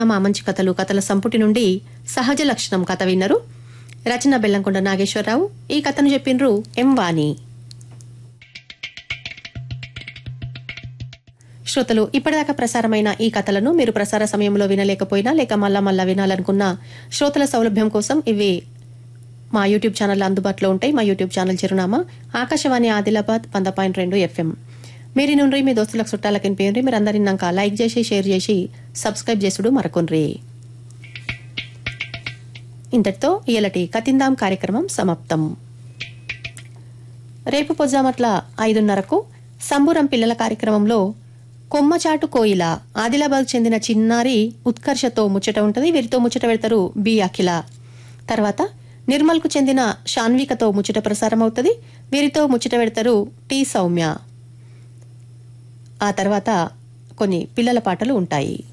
మా మంచి కథలు కథల సంపుటి నుండి సహజ లక్షణం కథ విన్నరు రచన బెల్లంకొండ నాగేశ్వరరావు ఈ కథను చెప్పిండ్రు ఎం వాణి శ్రోతలు ఇప్పటిదాకా ప్రసారమైన ఈ కథలను మీరు ప్రసార సమయంలో వినలేకపోయినా లేక మళ్ళా మళ్ళా వినాలనుకున్న శ్రోతల సౌలభ్యం కోసం ఇవి మా యూట్యూబ్ ఛానల్ అందుబాటులో ఉంటాయి మా యూట్యూబ్ ఛానల్ చిరునామా ఆకాశవాణి ఆదిలాబాద్ వంద పాయింట్ రెండు ఎఫ్ఎం మీరు నుండి మీ దోస్తులకు చుట్టాలకు వినిపించండి మీరు అందరు విన్నాక లైక్ చేసి షేర్ చేసి సబ్స్క్రైబ్ చేసుడు మరకొండ్రి ఇంతటితో ఇయలటి కతిందాం కార్యక్రమం సమాప్తం రేపు పొద్దుమట్ల ఐదున్నరకు సంబురం పిల్లల కార్యక్రమంలో కొమ్మచాటు కోయిల ఆదిలాబాద్ చెందిన చిన్నారి ఉత్కర్షతో ముచ్చట ఉంటది వీరితో ముచ్చట పెడతారు బి అఖిల తర్వాత నిర్మల్కు చెందిన షాన్వికతో ముచ్చట ప్రసారం అవుతుంది వీరితో ముచ్చట పెడతారు టి సౌమ్య ఆ తర్వాత కొన్ని పిల్లల పాటలు ఉంటాయి